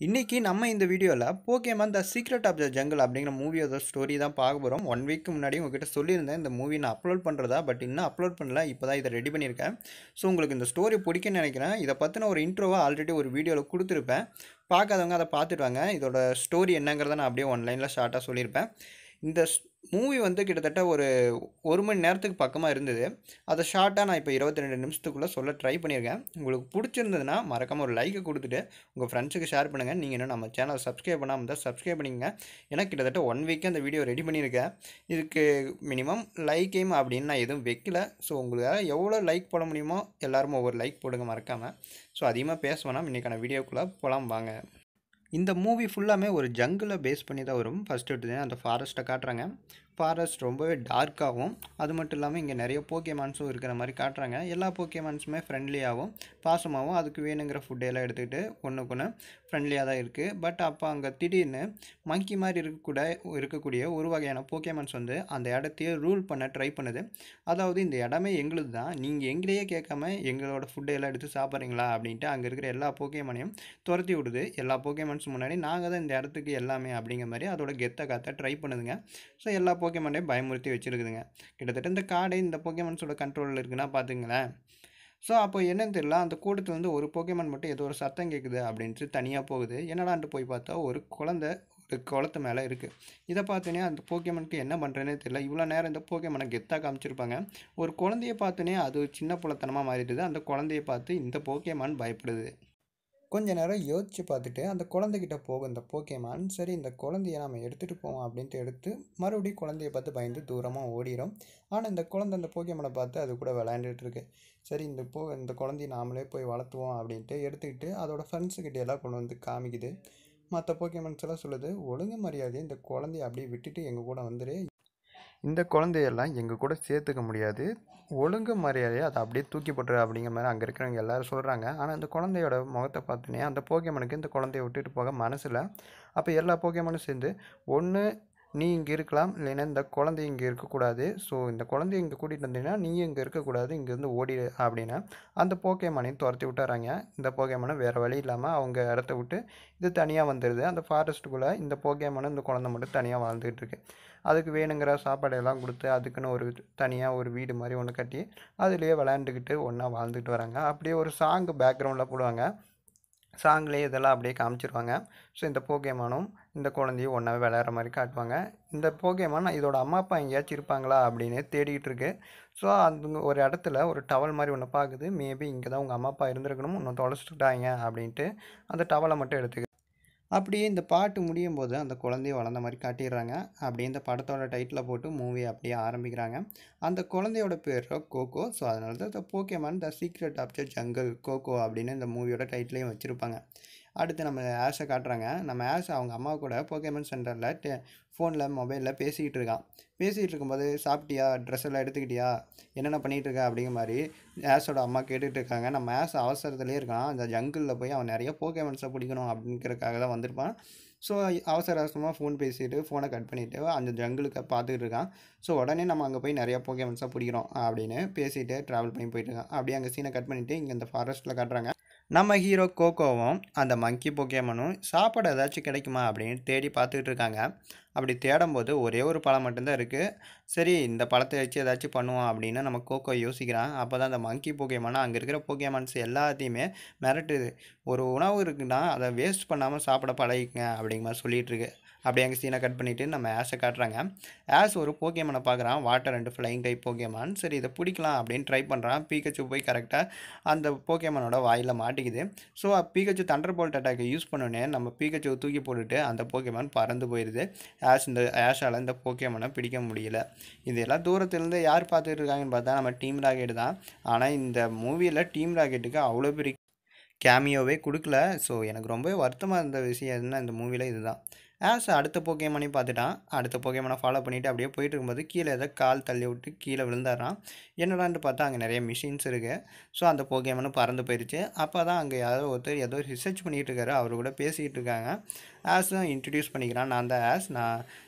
இன்றைக்கி நம்ம இந்த வீடியோவில் Pokemon the secret of the jungle அப்படிங்கிற மூவியோட ஸ்டோரி தான் பார்க்க போகிறோம் ஒன் வீக் முன்னாடி உங்ககிட்ட சொல்லியிருந்தேன் இந்த மூவி நான் அப்லோட் பண்ணுறதா பட் இன்னும் அப்லோட் பண்ணல இப்போ தான் இதை ரெடி பண்ணியிருக்கேன் ஸோ உங்களுக்கு இந்த ஸ்டோரி பிடிக்கும்னு நினைக்கிறேன் இதை பற்றின ஒரு இன்ட்ரோவாக ஆல்ரெடி ஒரு வீடியோவில் கொடுத்துருப்பேன் பார்க்காதவங்க அதை பார்த்துட்டு வாங்க இதோட ஸ்டோரி என்னங்கிறத நான் அப்படியே ஒன்லைனில் ஷார்ட்டாக சொல்லியிருப்பேன் இந்த மூவி வந்து கிட்டத்தட்ட ஒரு ஒரு மணி நேரத்துக்கு பக்கமாக இருந்தது அதை ஷார்ட்டாக நான் இப்போ இருபத்தி ரெண்டு நிமிஷத்துக்குள்ளே சொல்ல ட்ரை பண்ணியிருக்கேன் உங்களுக்கு பிடிச்சிருந்ததுன்னா மறக்காமல் ஒரு லைக்கை கொடுத்துட்டு உங்கள் ஃப்ரெண்ட்ஸுக்கு ஷேர் பண்ணுங்கள் நீங்கள் இன்னும் நம்ம சேனலை சப்ஸ்கிரைப் பண்ணாமல் இருந்தால் சப்ஸ்கிரைப் பண்ணிக்கங்க ஏன்னா கிட்டத்தட்ட ஒன் வீக்கு அந்த வீடியோ ரெடி பண்ணியிருக்கேன் இதுக்கு மினிமம் லைக் எய்ம் அப்படின்னு நான் எதுவும் வைக்கல ஸோ உங்களுக்கு எவ்வளோ லைக் போட முடியுமோ எல்லாரும் ஒவ்வொரு லைக் போடுங்க மறக்காமல் ஸோ அதிகமாக பேச வேணாம் இன்றைக்கான வீடியோக்குள்ளே போகலாம் வாங்க இந்த மூவி ஃபுல்லாமே ஒரு ஜங்கிளை பேஸ் பண்ணி தான் வரும் ஃபஸ்ட் எடுத்து அந்த ஃபாரஸ்ட்டை காட்டுறாங்க ஃபாரஸ்ட் ரொம்பவே டார்க்காகவும் அது மட்டும் இல்லாமல் இங்கே நிறைய போக்கேமான்ஸும் இருக்கிற மாதிரி காட்டுறாங்க எல்லா போக்கேமான்ஸுமே ஃப்ரெண்ட்லியாகவும் பாசமாகவும் அதுக்கு வேணுங்கிற ஃபுட்டையெல்லாம் எடுத்துக்கிட்டு ஒன்றுக்கு ஒன்று ஃப்ரெண்ட்லியாக தான் இருக்குது பட் அப்போ அங்கே திடீர்னு மங்கி மாதிரி இருக்கக்கூட இருக்கக்கூடிய ஒரு வகையான போக்கேமான்ஸ் வந்து அந்த இடத்தையே ரூல் பண்ண ட்ரை பண்ணுது அதாவது இந்த இடமே எங்களுது தான் நீங்கள் எங்களையே கேட்காம எங்களோட ஃபுட்டையெல்லாம் எடுத்து சாப்பிட்றீங்களா அப்படின்ட்டு அங்கே இருக்கிற எல்லா போக்கேமானையும் துரத்தி விடுது எல்லா போக்கேமான்ஸ் முன்னாடி நாங்கள் தான் இந்த இடத்துக்கு எல்லாமே அப்படிங்கிற மாதிரி அதோட கெத்தை காத்த ட்ரை பண்ணுதுங்க ஸோ எல்லா போக்கேமானையும் பயமுறுத்தி வச்சுருக்குதுங்க கிட்டத்தட்ட இந்த காடை இந்த போக்கேமான்ஸோட கண்ட்ரோலில் இருக்குன்னா பார்த்துங்களேன் ஸோ அப்போ என்னன்னு தெரியல அந்த கூட்டத்துலேருந்து ஒரு போக்கேமான் மட்டும் ஏதோ ஒரு சத்தம் கேட்குது அப்படின்ட்டு தனியாக போகுது என்னடான்ட்டு போய் பார்த்தா ஒரு குழந்த ஒரு குளத்து மேலே இருக்குது இதை பார்த்தோன்னே அந்த போக்கேமனுக்கு என்ன பண்ணுறேனே தெரியல இவ்வளோ நேரம் இந்த போக்கேமனை கெத்தாக காமிச்சிருப்பாங்க ஒரு குழந்தைய பார்த்தோன்னே அது சின்ன புலத்தனமாக மாறிடுது அந்த குழந்தைய பார்த்து இந்த போக்கேமான் பயப்படுது கொஞ்ச நேரம் யோசித்து பார்த்துட்டு அந்த குழந்தைகிட்ட போகும் இந்த போக்கேமான் சரி இந்த குழந்தைய நம்ம எடுத்துகிட்டு போவோம் அப்படின்ட்டு எடுத்து மறுபடியும் குழந்தைய பார்த்து பயந்து தூரமாக ஓடிடும் ஆனால் இந்த குழந்தை அந்த போக்கேமனை பார்த்து அது கூட விளையாண்டுட்டு இருக்கு சரி இந்த போ இந்த குழந்தைய நாமளே போய் வளர்த்துவோம் அப்படின்ட்டு எடுத்துக்கிட்டு அதோட ஃப்ரெண்ட்ஸுக்கிட்ட எல்லாம் கொண்டு வந்து காமிக்குது மற்ற போக்கேமன்ஸ் எல்லாம் சொல்லுது ஒழுங்கு மரியாதையை இந்த குழந்தைய அப்படியே விட்டுட்டு எங்கள் கூட வந்துரு இந்த குழந்தையெல்லாம் எங்கள் கூட சேர்த்துக்க முடியாது ஒழுங்கு மரியாதையை அதை அப்படியே தூக்கி போட்டுரு அப்படிங்கிற மாதிரி அங்கே இருக்கிறவங்க எல்லோரும் சொல்கிறாங்க ஆனால் அந்த குழந்தையோட முகத்தை பார்த்தோன்னே அந்த போக்கேமனுக்கு இந்த குழந்தைய விட்டுட்டு போக மனசில் அப்போ எல்லா போக்கேமனும் சேர்ந்து ஒன்று நீ இங்கே இருக்கலாம் இல்லைன்னா இந்த குழந்தை இங்கே இருக்கக்கூடாது ஸோ இந்த குழந்தைய இங்கே கூட்டிகிட்டு வந்தீங்கன்னா நீ இங்கே இருக்கக்கூடாது இங்கேருந்து ஓடிடு அப்படின்னு அந்த போக்கேமனையும் துரத்தி விட்டுறாங்க இந்த போக்கேமனை வேறு வழி இல்லாமல் அவங்க இடத்த விட்டு இது தனியாக வந்துடுது அந்த ஃபாரஸ்ட்டுக்குள்ளே இந்த போக்கேமனும் இந்த குழந்தை மட்டும் தனியாக வாழ்ந்துகிட்டு இருக்கு அதுக்கு வேணுங்கிற சாப்பாடெல்லாம் கொடுத்து அதுக்குன்னு ஒரு தனியாக ஒரு வீடு மாதிரி ஒன்று கட்டி அதுலேயே விளையாண்டுக்கிட்டு ஒன்றா வாழ்ந்துக்கிட்டு வராங்க அப்படியே ஒரு சாங்கு பேக்ரவுண்டில் போடுவாங்க சாங்லேயே இதெல்லாம் அப்படியே காமிச்சிருவாங்க ஸோ இந்த போகேமானும் இந்த குழந்தையும் ஒன்றாவே விளையாடுற மாதிரி காட்டுவாங்க இந்த போகேமான் இதோட அம்மா அப்பா எங்கேயாச்சும் இருப்பாங்களா அப்படின்னு தேடிக்கிட்டு இருக்கு ஸோ அந்த ஒரு இடத்துல ஒரு டவல் மாதிரி ஒன்று பார்க்குது மேபி இங்கே தான் உங்கள் அம்மா அப்பா இருந்திருக்கணும் இன்னும் தொலைச்சிட்டாங்க அப்படின்ட்டு அந்த டவலை மட்டும் எடுத்துக்க அப்படியே இந்த பாட்டு முடியும் போது அந்த குழந்தைய வளர்ந்த மாதிரி காட்டிடுறாங்க அப்படியே இந்த படத்தோட டைட்டில் போட்டு மூவி அப்படியே ஆரம்பிக்கிறாங்க அந்த குழந்தையோட பேர் கோகோ ஸோ அதனால தான் the Pokemon the secret of the jungle Koko அப்படின்னு இந்த மூவியோட டைட்டிலையும் வச்சுருப்பாங்க அடுத்து நம்ம ஆஷை காட்டுறாங்க நம்ம ஆஷ் அவங்க அம்மா கூட போக்கேமன் சென்டரில் டே ஃபோனில் மொபைலில் பேசிக்கிட்டு இருக்கான் பேசிகிட்டு இருக்கும்போது சாப்பிட்டியா ட்ரெஸ் எல்லாம் எடுத்துக்கிட்டியா என்னென்ன பண்ணிகிட்டு இருக்க அப்படிங்கிற மாதிரி ஆஷோட அம்மா கேட்டுட்டு இருக்காங்க நம்ம ஆஷ் அவசரத்துலேயே இருக்கான் அந்த ஜங்கிளில் போய் அவன் நிறைய போக்கேமன்ஸை பிடிக்கணும் அப்படிங்கிறதுக்காக தான் வந்திருப்பான் ஸோ அவசர அவசரமாக ஃபோன் பேசிட்டு ஃபோனை கட் பண்ணிவிட்டு அந்த ஜங்கிளுக்கு பார்த்துக்கிட்டு இருக்கான் ஸோ உடனே நம்ம அங்கே போய் நிறையா போக்கேமன்ஸாக பிடிக்கிறோம் அப்படின்னு பேசிட்டு ட்ராவல் பண்ணி போயிட்டு இருக்கான் அப்படியே அங்கே சீனை கட் பண்ணிவிட்டு இங்கே இந்த ஃபாரஸ்ட்டில் காட்டுறாங்க நம்ம ஹீரோ கோகோவும் அந்த மங்கி போக்கேமனும் சாப்பாடு ஏதாச்சும் கிடைக்குமா அப்படின்னு தேடி பார்த்துக்கிட்டு இருக்காங்க அப்படி தேடும்போது ஒரே ஒரு பழம் மட்டும்தான் இருக்குது சரி இந்த பழத்தை வச்சு ஏதாச்சும் பண்ணுவோம் அப்படின்னு நம்ம கோகோ யோசிக்கிறான் அப்போ தான் அந்த மங்கி போக்கேமானா அங்கே இருக்கிற போக்கேமான்ஸ் எல்லாத்தையுமே மிரட்டுது ஒரு உணவு இருக்குன்னா அதை வேஸ்ட் பண்ணாமல் சாப்பிட பழகிங்க அப்படிங்கிற மாதிரி சொல்லிகிட்டு இருக்கு அப்படியே அங்கே சீனை கட் பண்ணிவிட்டு நம்ம ஆஷை காட்டுறாங்க ஆஷ் ஒரு போக்கேமனை பார்க்குறான் water and flying type Pokemon சரி இதை பிடிக்கலாம் அப்படின்னு ட்ரை பண்ணுறான் பீக்கச்சு போய் கரெக்டாக அந்த போக்கேமனோட வாயில் மாட்டிக்குது ஸோ பீக்கச்சு தண்டர் போல்ட் அட்டாக்கை யூஸ் பண்ணோன்னே நம்ம பீக்கச்சு தூக்கி போட்டுட்டு அந்த போக்கேமான் பறந்து போயிடுது ஆஷ் இந்த ஆஷால் இந்த போக்கேமனை பிடிக்க முடியல இதெல்லாம் தூரத்துலேருந்து யார் பார்த்துட்டு இருக்காங்கன்னு பார்த்தா நம்ம டீம் ராக்கெட் தான் ஆனால் இந்த மூவியில் டீம் ராக்கெட்டுக்கு அவ்வளோ பெரிய கேமியோவே கொடுக்கல ஸோ எனக்கு ரொம்பவே வருத்தமாக இருந்த விஷயம் என்ன இந்த மூவியில் இதுதான் ஆஸ் அடுத்த போக்கேமனி பார்த்துட்டான் அடுத்த போக்கேமனை ஃபாலோ பண்ணிவிட்டு அப்படியே போயிட்டு இருக்கும்போது கீழே ஏதோ கால் தள்ளி விட்டு கீழே விழுந்தாரான் என்னடான்ட்டு பார்த்தா அங்கே நிறைய மிஷின்ஸ் இருக்குது ஸோ அந்த போக்கேமனும் பறந்து போயிடுச்சு அப்போ தான் அங்கே யாரோ ஒருத்தர் ஏதோ ரிசர்ச் பண்ணிகிட்டு இருக்காரு அவர் கூட பேசிகிட்டு இருக்காங்க ஆஸும் இன்ட்ரடியூஸ் பண்ணிக்கிறான் நான் தான் ஆஸ் நான்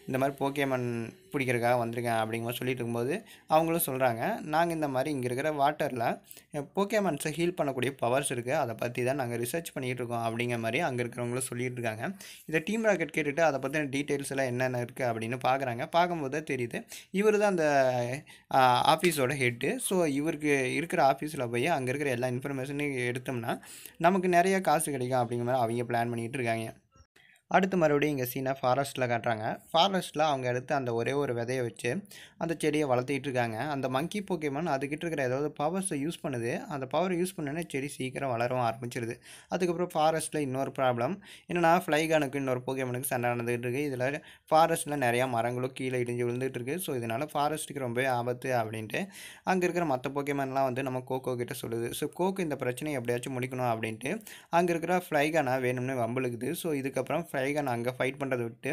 இந்த மாதிரி போக்கேமன் பிடிக்கிறதுக்காக வந்திருக்கேன் அப்படிங்கிற மாதிரி சொல்லிட்டு இருக்கும்போது அவங்களும் சொல்கிறாங்க நாங்கள் இந்த மாதிரி இங்கே இருக்கிற வாட்டரில் போக்கேமன்ஸை ஹீல் பண்ணக்கூடிய பவர்ஸ் இருக்குது அதை பற்றி தான் நாங்கள் ரிசர்ச் பண்ணிகிட்டு இருக்கோம் அப்படிங்கிற மாதிரி அங்கே இருக்கிறவங்களும் சொல்லிட்டு இருக்காங்க இதை டீம் ராக்கெட் கேட்டுட்டு அதை பற்றின டீட்டெயில்ஸ் எல்லாம் என்னென்ன இருக்குது அப்படின்னு பார்க்குறாங்க பார்க்கும்போது தான் தெரியுது இவர் தான் அந்த ஆஃபீஸோட ஹெட்டு ஸோ இவருக்கு இருக்கிற ஆஃபீஸில் போய் அங்கே இருக்கிற எல்லா இன்ஃபர்மேஷனையும் எடுத்தோம்னா நமக்கு நிறைய காசு கிடைக்கும் அப்படிங்கிற மாதிரி அவங்க பிளான் பண்ணிகிட்டு இருக்காங்க அடுத்து மறுபடியும் இங்கே சீனை ஃபாரஸ்ட்டில் காட்டுறாங்க ஃபாரஸ்ட்டில் அவங்க எடுத்து அந்த ஒரே ஒரு விதையை வச்சு அந்த செடியை வளர்த்திட்டு இருக்காங்க அந்த மங்கி போக்கேமான் அதுக்கிட்ட இருக்கிற ஏதாவது பவர்ஸை யூஸ் பண்ணுது அந்த பவரை யூஸ் பண்ணோன்னே செடி சீக்கிரம் வளரவும் ஆரம்பிச்சிருது அதுக்கப்புறம் ஃபாரஸ்ட்டில் இன்னொரு ப்ராப்ளம் என்னென்னா ஃப்ளைகானுக்கு இன்னொரு போக்கேமனுக்கு சண்டை நடந்துகிட்டு இருக்குது இதில் ஃபாரஸ்ட்டில் நிறையா மரங்களும் கீழே இடிஞ்சு விழுந்துட்டு இருக்கு ஸோ இதனால் ஃபாரஸ்ட்டுக்கு ரொம்பவே ஆபத்து அப்படின்ட்டு அங்கே இருக்கிற மற்ற போக்கேமன்லாம் வந்து நம்ம கோகோ கிட்ட சொல்லுது ஸோ கோகோ இந்த பிரச்சனையை எப்படியாச்சும் முடிக்கணும் அப்படின்ட்டு அங்கே இருக்கிற ஃப்ளைகானா வேணும்னு வம்பளுக்குது ஸோ இதுக்கப்புறம் ஃப்ளைகான் அங்கே ஃபைட் பண்ணுறதை விட்டு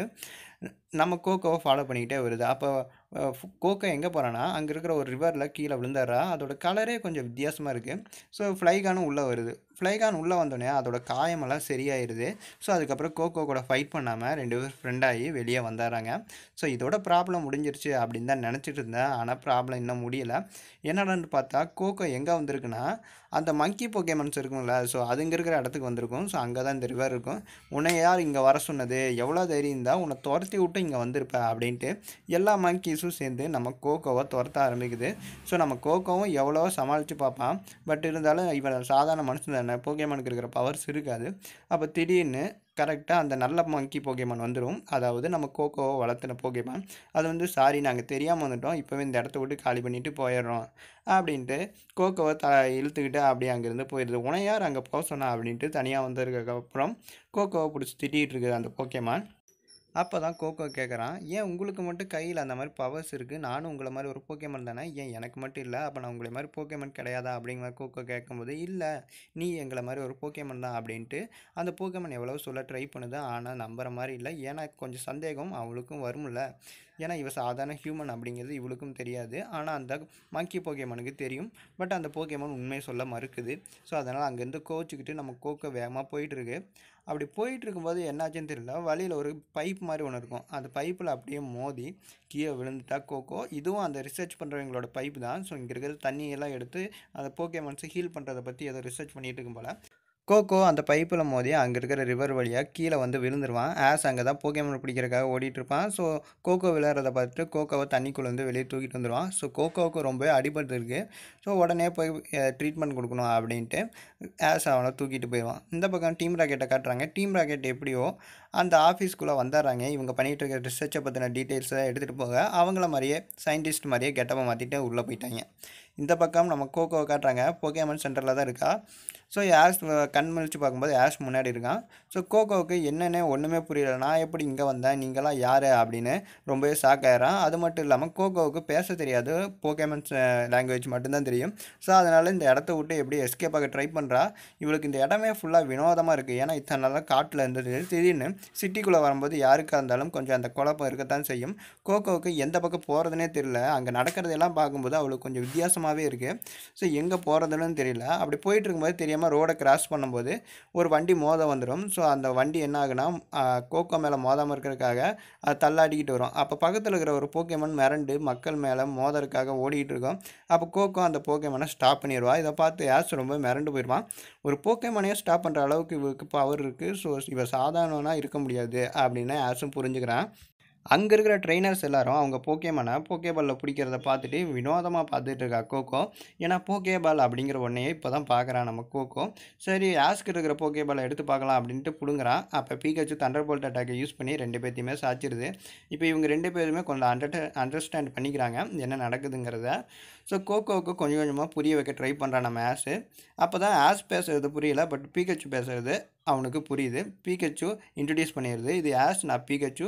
நம்ம கோகோவை ஃபாலோ பண்ணிக்கிட்டே வருது அப்போ அஹ், ஃபு- கோகோ எங்கே போகிறான்னா அங்கே இருக்கிற ஒரு ரிவரில் கீழே விழுந்தாரா அதோட கலரே கொஞ்சம் வித்தியாசமாக இருக்குது ஸோ ஃப்ளைகானும் உள்ளே வருது ஃப்ளைகான் உள்ளே வந்தோடனே அதோட காயமெல்லாம் சரியாயிருது ஸோ அதுக்கப்புறம் கோகோ கூட ஃபைட் பண்ணாமல் ரெண்டு பேரும் ஃப்ரெண்டாகி வெளியே வந்தாராங்க ஸோ இதோட ப்ராப்ளம் முடிஞ்சிருச்சு அப்படின்னு தான் நினச்சிட்டு இருந்தேன் ஆனால் ப்ராப்ளம் இன்னும் முடியலை என்னடான்னு பார்த்தா கோகோ எங்கே வந்திருக்குன்னா அந்த மங்கி போக்கேமன்ஸ் இருக்கும்ல ஸோ அதுங்க இருக்கிற இடத்துக்கு வந்திருக்கும் ஸோ அங்கே தான் இந்த ரிவர் இருக்கும் உன்னை யார் இங்கே வர சொன்னது எவ்வளோ தைரியம் இருந்தால் உன்னை துரத்தி விட்டு இங்கே வந்திருப்ப அப்படின்ட்டு எல்லா மங்கீஸும் சேர்ந்து நம்ம கோகோவை துரத்த ஆரம்பிக்குது ஸோ நம்ம கோகோவும் எவ்வளோ சமாளித்து பார்ப்பான் பட் இருந்தாலும் இவன் சாதாரண மனுஷன் தானே போக்கேமனுக்கு இருக்கிற பவர்ஸ் இருக்காது அப்போ திடீர்னு கரெக்டாக அந்த நல்ல மங்கி போக்கேமான் வந்துடும் அதாவது நம்ம கோகோவை வளர்த்துன போக்கேமான் அது வந்து சாரி நாங்கள் தெரியாமல் வந்துட்டோம் இப்போவே இந்த இடத்த விட்டு காலி பண்ணிட்டு போயிடுறோம் அப்படின்ட்டு கோகோவை த இழுத்துக்கிட்டு அப்படியே அங்கேருந்து போயிடுது உனையார் அங்கே போக சொன்னா அப்படின்ட்டு தனியாக வந்ததுக்கப்புறம் கோகோவை பிடிச்சி திட்டிகிட்டு இருக்குது அந்த போக்கேமான் அப்போ தான் கோகோ கேட்குறான் ஏன் உங்களுக்கு மட்டும் கையில் அந்த மாதிரி பவர்ஸ் இருக்குது நானும் உங்களை மாதிரி ஒரு போக்கேமன் தானே ஏன் எனக்கு மட்டும் இல்லை அப்போ நான் உங்களை மாதிரி போக்கேமன் கிடையாதா அப்படிங்கிற மாதிரி கோகோ கேட்கும்போது இல்லை நீ எங்களை மாதிரி ஒரு போக்கேமன் தான் அப்படின்ட்டு அந்த போக்கேமன் எவ்வளோ சொல்ல ட்ரை பண்ணுது ஆனால் நம்புற மாதிரி இல்லை ஏன்னா கொஞ்சம் சந்தேகம் அவளுக்கும் வரும்ல ஏன்னா இவ சாதாரண ஹியூமன் அப்படிங்கிறது இவளுக்கும் தெரியாது ஆனால் அந்த மங்கி போக்கேமனுக்கு தெரியும் பட் அந்த போக்கேமன் உண்மையை சொல்ல மறுக்குது ஸோ அதனால் அங்கேருந்து கோச்சிக்கிட்டு நம்ம கோக்கோ வேகமாக போயிட்டுருக்கு அப்படி போயிட்டு இருக்கும்போது என்னாச்சுன்னு தெரியல வழியில் ஒரு பைப் மாதிரி ஒன்று இருக்கும் அந்த பைப்பில் அப்படியே மோதி கீழே விழுந்துட்டா கோகோ இதுவும் அந்த ரிசர்ச் பண்ணுறவங்களோட பைப் தான் ஸோ இங்கே இருக்கிற தண்ணியெல்லாம் எடுத்து அந்த போக்கேமன்ஸை ஹீல் பண்ணுறதை பற்றி ஏதோ ரிசர்ச் பண்ணிட்டு இருக்கும் போல் கோகோ அந்த பைப்பில் மோதி அங்கே இருக்கிற ரிவர் வழியாக கீழே வந்து விழுந்துருவான் ஆஸ் அங்கே தான் போக்கேமன் பிடிக்கிறதுக்காக ஓடிட்டு இருப்பான் ஸோ கோகோ விளையாடுறத பார்த்துட்டு கோகோவை தண்ணிக்குள்ளே வந்து வெளியே தூக்கிட்டு வந்துடுவான் ஸோ கோகோவுக்கு ரொம்ப அடிபட்டு இருக்கு ஸோ உடனே போய் ட்ரீட்மெண்ட் கொடுக்கணும் அப்படின்ட்டு ஆஸ் அவனை தூக்கிட்டு போயிடுவான் இந்த பக்கம் டீம் ராக்கெட்டை காட்டுறாங்க டீம் ராக்கெட் எப்படியோ அந்த ஆஃபீஸ்க்குள்ளே வந்துடுறாங்க இவங்க பண்ணிகிட்டு இருக்க ரிசர்ச்சை பற்றின டீட்டெயில்ஸை எடுத்துகிட்டு போக அவங்கள மாதிரியே சயின்டிஸ்ட் மாதிரியே கெட்டப்பை மாற்றிட்டு உள்ளே போயிட்டாங்க இந்த பக்கம் நம்ம கோகோவை காட்டுறாங்க போக்கேமன் சென்டரில் தான் இருக்கா ஸோ ஆஷ் கண் முழிச்சு பார்க்கும்போது ஆஷ் முன்னாடி இருக்கான் ஸோ கோகோவுக்கு என்னென்ன ஒன்றுமே புரியல நான் எப்படி இங்கே வந்தேன் நீங்களாம் யார் அப்படின்னு ரொம்பவே ஷாக் ஆயிடுறான் அது மட்டும் இல்லாமல் கோகோவுக்கு பேச தெரியாது போக்கேமன்ஸ் லாங்குவேஜ் மட்டும்தான் தெரியும் ஸோ அதனால் இந்த இடத்த விட்டு எப்படி எஸ்கேப் ஆக ட்ரை பண்ணுறா இவளுக்கு இந்த இடமே ஃபுல்லாக வினோதமாக இருக்குது ஏன்னா இத்தனை நாளாக காட்டில் இருந்தது திடீர்னு சிட்டிக்குள்ளே வரும்போது யாருக்காக இருந்தாலும் கொஞ்சம் அந்த குழப்பம் இருக்கத்தான் செய்யும் கோகோவுக்கு எந்த பக்கம் போகிறதுனே தெரியல அங்கே நடக்கிறதெல்லாம் பார்க்கும்போது அவளுக்கு கொஞ்சம் வித்தியாசமாகவே இருக்குது ஸோ எங்கே போகிறதுன்னு தெரியல அப்படி போயிட்டு இருக்கும்போது தெரியாமல் ரோடை கிராஸ் பண்ணும்போது ஒரு வண்டி மோத வந்துடும் ஸோ அந்த வண்டி என்ன ஆகுனா ஆ, கோகோ மேலே மோதாமல் இருக்கிறதுக்காக அது தள்ளாடிக்கிட்டு வரும் அப்போ பக்கத்தில் இருக்கிற ஒரு போக்கேமன் மிரண்டு மக்கள் மேலே மோதறதுக்காக ஓடிட்டு இருக்கோம் அப்போ கோகோ அந்த போக்கேமனை ஸ்டாப் பண்ணிடுவா இதை பார்த்து ஆஸ் ரொம்ப மிரண்டு போயிடுவான் ஒரு போக்கேமனையே ஸ்டாப் பண்ணுற அளவுக்கு இவருக்கு பவர் இருக்குது ஸோ இவ சாதாரணனா இருக்க முடியாது அப்படின்னு ஆஸும் புரிஞ்சுக்கிறான் அங்கே இருக்கிற ட்ரைனர்ஸ் எல்லாரும் அவங்க போக்கேமனை போக்கேபாலில் பிடிக்கிறத பார்த்துட்டு வினோதமாக பார்த்துட்டு இருக்கா கோகோ ஏன்னா போக்கேபால் அப்படிங்கிற ஒன்றையே இப்போ தான் பார்க்குறான் நம்ம கோகோ சரி ஆஸ்க்கு இருக்கிற போக்கேபாலை எடுத்து பார்க்கலாம் அப்படின்ட்டு பிடுங்குறான் அப்போ பீக்கச்சு தண்டர் போல்ட் அட்டாக்கை யூஸ் பண்ணி ரெண்டு பேர்த்தையுமே சாச்சிருது இப்போ இவங்க ரெண்டு பேருமே கொஞ்சம் அண்டர் அண்டர்ஸ்டாண்ட் பண்ணிக்கிறாங்க என்ன நடக்குதுங்கிறத ஸோ கோகோவுக்கு கொஞ்சம் கொஞ்சமாக புரிய வைக்க ட்ரை பண்ணுறான் நம்ம ஆஸு அப்போ தான் ஆஸ் பேசுறது புரியல பட் பீக்கச்சு பேசுறது அவனுக்கு புரியுது பீக்கச்சு இன்ட்ரடியூஸ் பண்ணிடுது இது ஆஸ் நான் பீக்கச்சு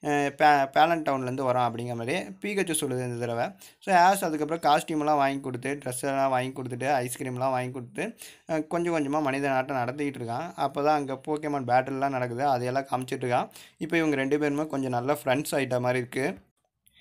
பே பேலன் டவுன்லேருந்து வரோம் அப்படிங்கிற மாதிரி பீக்கச்சு சொல்லுது இந்த தடவை ஸோ ஆஸ் அதுக்கப்புறம் காஸ்டியூம்லாம் வாங்கி கொடுத்து ட்ரெஸ் எல்லாம் வாங்கி கொடுத்துட்டு ஐஸ்கிரீம்லாம் வாங்கி கொடுத்து அஹ், கொஞ்சம் கொஞ்சமாக மனித நாட்டம் நடத்திக்கிட்டு இருக்கான் அப்போ தான் அங்கே போக்கேமான் பேட்டில்லாம் நடக்குது அதையெல்லாம் காமிச்சிட்டு இருக்கான் இப்போ இவங்க ரெண்டு பேருமே கொஞ்சம் நல்ல ஃப்ரெண்ட்ஸ் ஆகிட்ட மாதிரி இருக்குது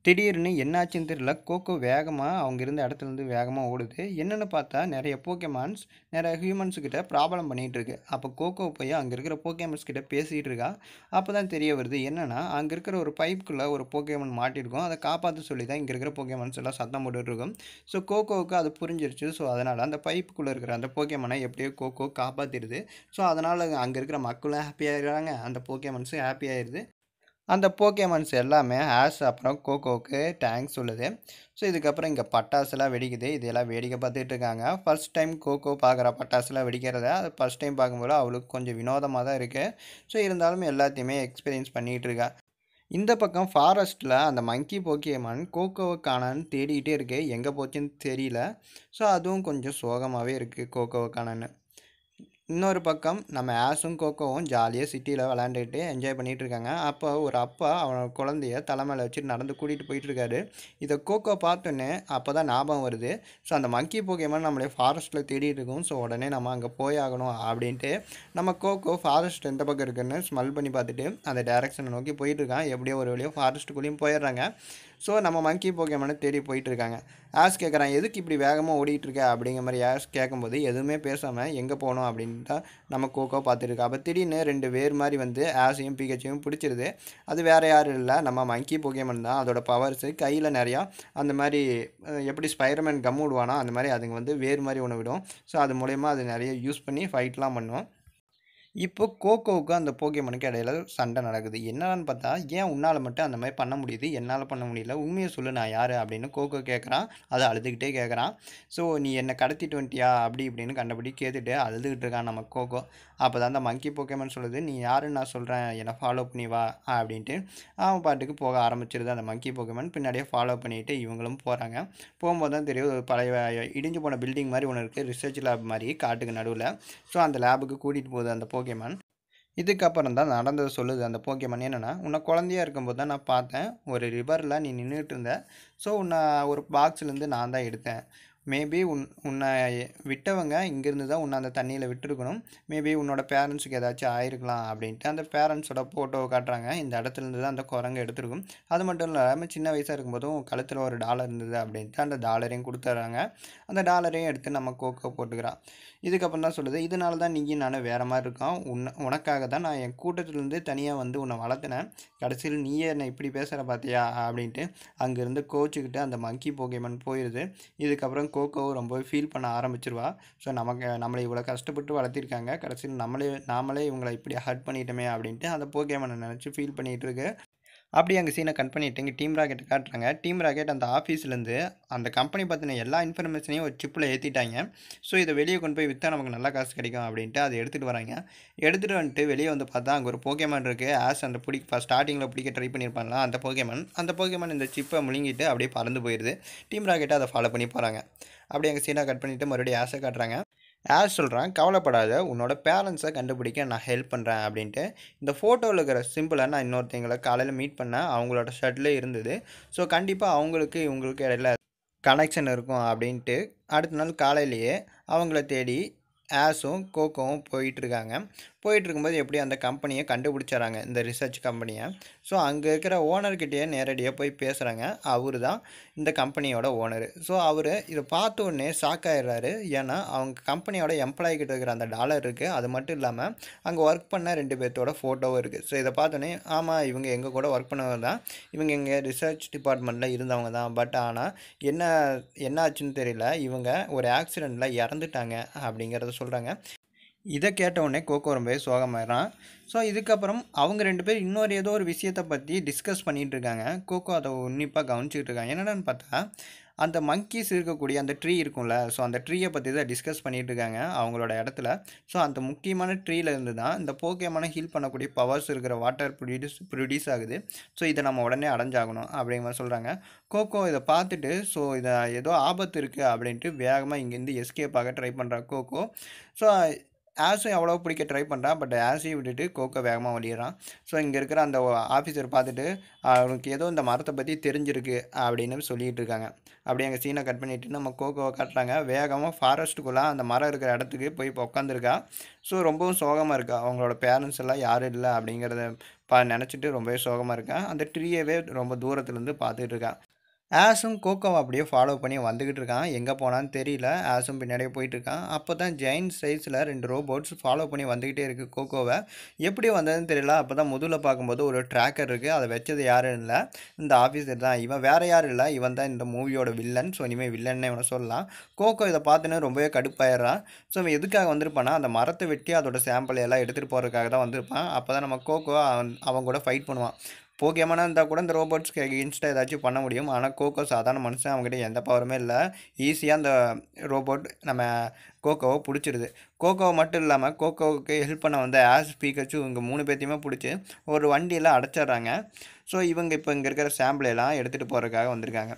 திடீர்னு என்னாச்சுன்னு தெரியல கோகோ வேகமாக அவங்க இருந்த இடத்துலேருந்து வேகமாக ஓடுது என்னென்னு பார்த்தா நிறைய போக்கேமான்ஸ் நிறைய ஹியூமன்ஸ் கிட்ட ப்ராப்ளம் பண்ணிகிட்டு இருக்கு அப்போ கோகோ போய் அங்கே இருக்கிற போக்கேமன்ஸ் கிட்ட பேசிகிட்டு இருக்கா அப்போ தான் தெரிய வருது என்னென்னா அங்கே இருக்கிற ஒரு பைப்புக்குள்ளே ஒரு போக்கேமன் மாட்டிருக்கும் அதை காப்பாற்ற சொல்லி தான் இங்கே இருக்கிற போக்கேமன்ஸ் எல்லாம் சத்தம் போட்டுட்டு இருக்கும் ஸோ கோகோவுக்கு அது புரிஞ்சிருச்சு ஸோ அதனால் அந்த பைப்புக்குள்ளே இருக்கிற அந்த போக்கேமனை எப்படியோ கோகோ காப்பாற்றிடுது ஸோ அதனால் அங்கே இருக்கிற மக்களும் ஹாப்பியாகிறாங்க அந்த போக்கேமன்ஸும் ஹாப்பி ஆயிடுது அந்த போக்கேமன்ஸ் எல்லாமே ஆஸ் அப்புறம் கோகோவுக்கு டேங்க்ஸ் சொல்லுது ஸோ இதுக்கப்புறம் இங்கே பட்டாசுலாம் வெடிக்குது இதெல்லாம் வேடிக்கை பார்த்துட்டு இருக்காங்க ஃபர்ஸ்ட் டைம் கோகோ பார்க்குற பட்டாசுலாம் வெடிக்கிறத அது ஃபஸ்ட் டைம் பார்க்கும்போது அவளுக்கு கொஞ்சம் வினோதமாக தான் இருக்குது ஸோ இருந்தாலும் எல்லாத்தையுமே எக்ஸ்பீரியன்ஸ் பண்ணிகிட்டு இருக்கா இந்த பக்கம் ஃபாரஸ்ட்டில் அந்த மங்கி போக்கியமான் கோகோவை காணான்னு தேடிக்கிட்டே இருக்கு எங்கே போச்சுன்னு தெரியல ஸோ அதுவும் கொஞ்சம் சோகமாகவே இருக்குது கோகோவை காணான்னு இன்னொரு பக்கம் நம்ம ஆஸும் கோகோவும் ஜாலியாக சிட்டியில் விளாண்டுக்கிட்டு என்ஜாய் பண்ணிகிட்டு இருக்காங்க அப்போ ஒரு அப்பா அவனோட குழந்தைய தலைமையில் வச்சுட்டு நடந்து கூட்டிகிட்டு போயிட்டு இருக்காரு இதை கோகோ பார்த்தோன்னே அப்போ தான் ஞாபகம் வருது ஸோ அந்த மங்கி போகேமான் நம்மளே ஃபாரஸ்ட்டில் தேடிட்டு இருக்கோம் ஸோ உடனே நம்ம அங்கே போய் ஆகணும் அப்படின்ட்டு நம்ம கோகோ ஃபாரஸ்ட் எந்த பக்கம் இருக்குன்னு ஸ்மெல் பண்ணி பார்த்துட்டு அந்த டேரெக்ஷனை நோக்கி போயிட்டு இருக்கான் எப்படியோ ஒரு வழியோ ஃபாரஸ்ட்டுக்குள்ளேயும் போயிடுறாங்க ஸோ நம்ம மங்கி போகேமானை தேடி போயிட்டு இருக்காங்க ஆஸ் கேட்குறான் எதுக்கு இப்படி வேகமாக ஓடிட்டு இருக்க அப்படிங்கிற மாதிரி ஆஸ் கேட்கும்போது எதுவுமே பேசாமல் எங்கே போகணும் அப்படின்ட்டு நம்ம கோகோ பார்த்துருக்கா அப்போ திடீர்னு ரெண்டு வேர் மாதிரி வந்து ஆஸையும் பிகச்சையும் பிடிச்சிருது அது வேறு யாரும் இல்லை நம்ம மங்கி போகேமன் தான் அதோட பவர்ஸு கையில் நிறையா அந்த மாதிரி அஹ், எப்படி ஸ்பைடர்மேன் கம் விடுவானோ அந்த மாதிரி அதுங்க வந்து வேர் மாதிரி ஒன்று விடும் ஸோ அது மூலயமா அது நிறைய யூஸ் பண்ணி ஃபைட்லாம் பண்ணும் இப்போ கோகோவுக்கு அந்த போகேமனுக்கு இடையில சண்டை நடக்குது என்னன்னு பார்த்தா ஏன் உன்னால் மட்டும் அந்த மாதிரி பண்ண முடியுது என்னால் பண்ண முடியல உண்மையை சொல்லு நான் யார் அப்படின்னு கோகோ கேட்குறான் அதை அழுதுகிட்டே கேட்குறான் ஸோ நீ என்னை கடத்திட்டு வந்துட்டியா அப்படி இப்படின்னு கண்டபடி கேட்டுட்டு அழுதுகிட்டு இருக்கான் நம்ம கோகோ அப்போ தான் அந்த மங்கி போக்கேமன் சொல்லுது நீ யாருன்னு நான் சொல்கிறேன் என்னை ஃபாலோ பண்ணி வா அப்படின்ட்டு அவன் பாட்டுக்கு போக ஆரம்பிச்சிருது அந்த மங்கி போக்கேமன் பின்னாடியே ஃபாலோ பண்ணிட்டு இவங்களும் போகிறாங்க போகும்போது தான் தெரியும் ஒரு பழைய இடிஞ்சு போன பில்டிங் மாதிரி ஒன்று இருக்குது ரிசர்ச் லேப் மாதிரி காட்டுக்கு நடுவில் ஸோ அந்த லேபுக்கு கூட்டிகிட்டு போகுது அந்த போக்கேமன் இதுக்கப்புறம் தான் நடந்தது சொல்லுது அந்த போக்கேமன் என்னென்னா உன்னை குழந்தையா இருக்கும்போது தான் நான் பார்த்தேன் ஒரு ரிவரில் நீ நின்றுட்டு இருந்த ஸோ உன்னை ஒரு பாக்ஸ்லேருந்து நான் தான் எடுத்தேன் மேபி உன் உன்னை விட்டவங்க இங்கேருந்து தான் உன்னை அந்த தண்ணியில் விட்டுருக்கணும் மேபி உன்னோட பேரண்ட்ஸுக்கு ஏதாச்சும் ஆயிருக்கலாம் அப்படின்ட்டு அந்த பேரண்ட்ஸோட ஃபோட்டோவை காட்டுறாங்க இந்த இடத்துலேருந்து தான் அந்த குரங்கு எடுத்திருக்கும் அது மட்டும் இல்லாமல் சின்ன வயசாக இருக்கும்போதும் கழுத்தில் ஒரு டாலர் இருந்தது அப்படின்ட்டு அந்த டாலரையும் கொடுத்துட்றாங்க அந்த டாலரையும் எடுத்து நம்ம கோக்கோ போட்டுக்கிறான் இதுக்கப்புறம் தான் சொல்லுது இதனால தான் நீயும் நானும் வேறு மாதிரி இருக்கோம் உன்னை உனக்காக தான் நான் என் கூட்டத்துலேருந்து தனியாக வந்து உன்னை வளர்த்தினேன் கடைசியில் நீயே என்னை இப்படி பேசுகிற பார்த்தியா அப்படின்ட்டு அங்கேருந்து கோச்சுக்கிட்டு அந்த மங்கி போகேமன் போயிடுது இதுக்கப்புறம் கோகோ ரொம்ப ஃபீல் பண்ண ஆரம்பிச்சிருவா ஸோ நமக்கு நம்மளை இவ்வளோ கஷ்டப்பட்டு வளர்த்திருக்காங்க கடைசியில் நம்மளே நாமளே இவங்களை இப்படி ஹர்ட் பண்ணிட்டோமே அப்படின்ட்டு அந்த போகேமனை நினச்சி ஃபீல் பண்ணிகிட்டு இருக்கு அப்படி அங்கே சீனை கட் பண்ணிட்டு இங்கே டீம் ராக்கெட்டை காட்டுறாங்க டீம் ராக்கெட் அந்த ஆஃபீஸ்லேருந்து அந்த கம்பெனி பற்றின எல்லா இன்ஃபர்மேஷனையும் ஒரு சிப்பில் ஏற்றிட்டாங்க ஸோ இதை வெளியே கொண்டு போய் விற்றா நமக்கு நல்ல காசு கிடைக்கும் அப்படின்ட்டு அதை எடுத்துகிட்டு வராங்க எடுத்துகிட்டு வந்துட்டு வெளியே வந்து பார்த்தா அங்கே ஒரு போகேமன் இருக்குது ஆஸ் அந்த பிடிக்க ஃபஸ்ட் ஸ்டார்டிங்கில் பிடிக்க ட்ரை பண்ணியிருப்பாங்களா அந்த போகேமன் அந்த போகேமன் இந்த சிப்பை முழுங்கிட்டு அப்படியே பறந்து போயிடுது டீம் ராக்கெட்டை அதை ஃபாலோ பண்ணி போகிறாங்க அப்படியே அங்கே சீனை கட் பண்ணிவிட்டு மறுபடியும் ஆஸை காட்டுறாங்க ஆஸ் சொல்கிறான் கவலைப்படாத உன்னோட பேரண்ட்ஸை கண்டுபிடிக்க நான் ஹெல்ப் பண்ணுறேன் அப்படின்ட்டு இந்த ஃபோட்டோவில் இருக்கிற சிம்பிளை நான் இன்னொருத்தங்களை காலையில் மீட் பண்ணேன் அவங்களோட ஷர்ட்டில் இருந்தது ஸோ கண்டிப்பாக அவங்களுக்கு இவங்களுக்கு இடையில கனெக்ஷன் இருக்கும் அப்படின்ட்டு அடுத்த நாள் காலையிலேயே அவங்கள தேடி ஆஸும் கோகோவும் போயிட்டுருக்காங்க போயிட்டு இருக்கும்போது எப்படி அந்த கம்பெனியை கண்டுபிடிச்சாராங்க இந்த ரிசர்ச் கம்பெனியை ஸோ அங்கே இருக்கிற ஓனர்கிட்டயே நேரடியாக போய் பேசுகிறாங்க அவர் தான் இந்த கம்பெனியோட ஓனர் ஸோ அவர் இதை பார்த்த உடனே ஷாக் ஆயிடுறாரு ஏன்னா அவங்க கம்பெனியோட எம்ப்ளாயி கிட்ட இருக்கிற அந்த டாலர் இருக்குது அது மட்டும் இல்லாமல் அங்கே ஒர்க் பண்ண ரெண்டு பேர்த்தோட ஃபோட்டோவும் இருக்குது ஸோ இதை பார்த்தோன்னே ஆமாம் இவங்க எங்கள் கூட ஒர்க் பண்ணவங்க தான் இவங்க எங்கள் ரிசர்ச் டிபார்ட்மெண்ட்டில் இருந்தவங்க தான் பட் ஆனால் என்ன என்ன ஆச்சுன்னு தெரியல இவங்க ஒரு ஆக்சிடெண்ட்டில் இறந்துட்டாங்க அப்படிங்கிறத சொல்கிறாங்க இதை கேட்ட உடனே கோகோ ரொம்பவே சோகமாயிடுறான் ஸோ இதுக்கப்புறம் அவங்க ரெண்டு பேர் இன்னொரு ஏதோ ஒரு விஷயத்தை பற்றி டிஸ்கஸ் பண்ணிகிட்டு இருக்காங்க கோகோ அதை உன்னிப்பாக கவனிச்சிட்டு இருக்காங்க என்னென்னு பார்த்தா அந்த மங்கீஸ் இருக்கக்கூடிய அந்த ட்ரீ இருக்கும்ல ஸோ அந்த ட்ரீயை பற்றி தான் டிஸ்கஸ் பண்ணிகிட்டு இருக்காங்க அவங்களோட இடத்துல ஸோ அந்த முக்கியமான ட்ரீல இருந்து தான் இந்த போக்கியமான ஹீல் பண்ணக்கூடிய பவர்ஸ் இருக்கிற வாட்டர் ப்ரொடியூஸ் ப்ரொடியூஸ் ஆகுது ஸோ இதை நம்ம உடனே அடைஞ்சாகணும் அப்படிங்கிற மாதிரி சொல்கிறாங்க கோகோ இதை பார்த்துட்டு ஸோ இதை ஏதோ ஆபத்து இருக்குது அப்படின்ட்டு வேகமாக இங்கேருந்து எஸ்கேப் ஆக ட்ரை பண்ணுறா கோகோ ஸோ ஆஸும் எவ்வளோ பிடிக்க ட்ரை பண்ணுறான் பட் ஆஸையும் விட்டுட்டு கோக்கோ வேகமாக ஓடிடுறான் ஸோ இங்கே இருக்கிற அந்த ஆஃபீஸர் பார்த்துட்டு அவனுக்கு ஏதோ இந்த மரத்தை பற்றி தெரிஞ்சிருக்கு அப்படின்னு சொல்லிட்டு இருக்காங்க அப்படியே அங்கே சீனை கட் பண்ணிவிட்டு நம்ம கோகோவை காட்டுறாங்க வேகமாக ஃபாரஸ்ட்டுக்குள்ளே அந்த மரம் இருக்கிற இடத்துக்கு போய் இப்போ உட்காந்துருக்கா ஸோ ரொம்பவும் சோகமாக இருக்கா அவங்களோட பேரண்ட்ஸ் எல்லாம் யாரும் இல்லை அப்படிங்கிறத பா நினச்சிட்டு ரொம்பவே சோகமாக இருக்கா அந்த ட்ரீயவே ரொம்ப தூரத்துலேருந்து பார்த்துட்டு இருக்கா ஆஸும் கோகோவை அப்படியே ஃபாலோ பண்ணி வந்துக்கிட்டு இருக்கான் எங்கே போனான்னு தெரியல ஆஸும் பின்னாடியே போயிட்டு இருக்கான் அப்போ தான் ஜெயின் சைஸில் ரெண்டு ரோபோட்ஸ் ஃபாலோ பண்ணி வந்துக்கிட்டே இருக்குது கோகோவை எப்படி வந்ததுன்னு தெரியல அப்போ தான் முதுகில் பார்க்கும்போது ஒரு ட்ராக்கர் இருக்குது அதை வச்சது யாரும் இல்லை இந்த ஆஃபீஸர் தான் இவன் வேறு யாரும் இல்லை இவன் தான் இந்த மூவியோட வில்லன் ஸோ இனிமேல் வில்லன்னு இவனை சொல்லலாம் கோகோ இதை பார்த்துன்னு ரொம்பவே கடுப்பாயிடுறான் ஸோ இவன் எதுக்காக வந்திருப்பானா அந்த மரத்தை வெட்டி அதோட சாம்பிள் எல்லாம் எடுத்துகிட்டு போகிறதுக்காக தான் வந்திருப்பான் அப்போ தான் நம்ம கோகோ அவன் அவன் கூட ஃபைட் பண்ணுவான் போக்கியமான இருந்தால் கூட இந்த ரோபோட்ஸ்க்கு எகென்ஸ்டாக ஏதாச்சும் பண்ண முடியும் ஆனால் கோகோ சாதாரண மனுஷன் அவங்ககிட்ட எந்த பவருமே இல்லை ஈஸியாக அந்த ரோபோட் நம்ம கோகோவை பிடிச்சிருது கோகோவை மட்டும் இல்லாமல் கோகோவுக்கு ஹெல்ப் பண்ண வந்த ஆஸ் பீக்கச்சு இவங்க மூணு பேர்த்தையுமே பிடிச்சி ஒரு வண்டியில் அடைச்சிட்றாங்க ஸோ இவங்க இப்போ இங்கே இருக்கிற சாம்பிள் எல்லாம் எடுத்துகிட்டு போகிறதுக்காக வந்திருக்காங்க